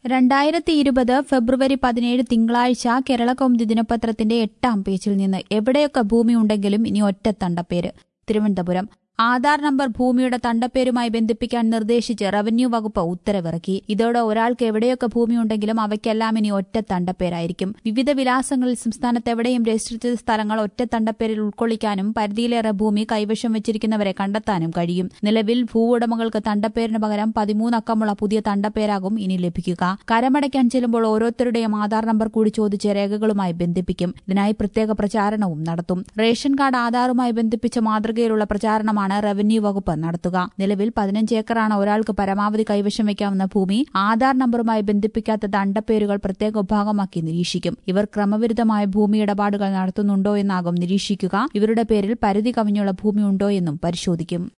രണ്ടായിരത്തി ഇരുപത് ഫെബ്രുവരി പതിനേഴ് തിങ്കളാഴ്ച കേരളകൗമുദി ദിനപത്രത്തിന്റെ എട്ടാം പേജിൽ നിന്ന് എവിടെയൊക്കെ ഭൂമി ഉണ്ടെങ്കിലും ഇനി ഒറ്റ തണ്ടപ്പേര് തിരുവനന്തപുരം ആധാർ നമ്പർ ഭൂമിയുടെ തണ്ടപ്പേരുമായി ബന്ധിപ്പിക്കാൻ നിർദ്ദേശിച്ച് റവന്യൂ വകുപ്പ് ഉത്തരവിറക്കി ഇതോടെ ഒരാൾക്ക് എവിടെയൊക്കെ ഭൂമിയുണ്ടെങ്കിലും അവയ്ക്കെല്ലാം ഇനി ഒറ്റ തണ്ടപ്പേരായിരിക്കും വിവിധ വിലാസങ്ങളിൽ സംസ്ഥാനത്ത് എവിടെയും രജിസ്റ്റർ ചെയ്ത സ്ഥലങ്ങൾ ഒറ്റ തണ്ടപ്പേരിൽ ഉൾക്കൊള്ളിക്കാനും പരിധിയിലേറെ ഭൂമി കൈവശം വെച്ചിരിക്കുന്നവരെ കണ്ടെത്താനും കഴിയും നിലവിൽ ഭൂവുടമകൾക്ക് തണ്ടപ്പേരിന് പകരം പതിമൂന്നക്കമുള്ള പുതിയ തണ്ടപ്പേരാകും ഇനി ലഭിക്കുക കരമടയ്ക്കാൻ ചെല്ലുമ്പോൾ ഓരോരുത്തരുടെയും ആധാർ നമ്പർ കൂടി ചോദിച്ച് രേഖകളുമായി ബന്ധിപ്പിക്കും ഇതിനായി പ്രത്യേക പ്രചാരണവും നടത്തും റേഷൻ കാർഡ് ആധാറുമായി ബന്ധിപ്പിച്ച മാതൃകയിലുള്ള പ്രചാരണമാണ് റവന്യൂ വകുപ്പ് നടത്തുക നിലവിൽ പതിനഞ്ച് ഏക്കറാണ് ഒരാൾക്ക് പരമാവധി കൈവശം വയ്ക്കാവുന്ന ഭൂമി ആധാർ നമ്പറുമായി ബന്ധിപ്പിക്കാത്ത ദണ്ഡപ്പേരുകൾ പ്രത്യേക വിഭാഗമാക്കി നിരീക്ഷിക്കും ഇവർ ക്രമവിരുദ്ധമായ ഭൂമി ഇടപാടുകൾ നടത്തുന്നുണ്ടോ എന്നാകും നിരീക്ഷിക്കുക ഇവരുടെ പേരിൽ പരിധി കവിഞ്ഞുള്ള ഭൂമി ഉണ്ടോ എന്നും പരിശോധിക്കും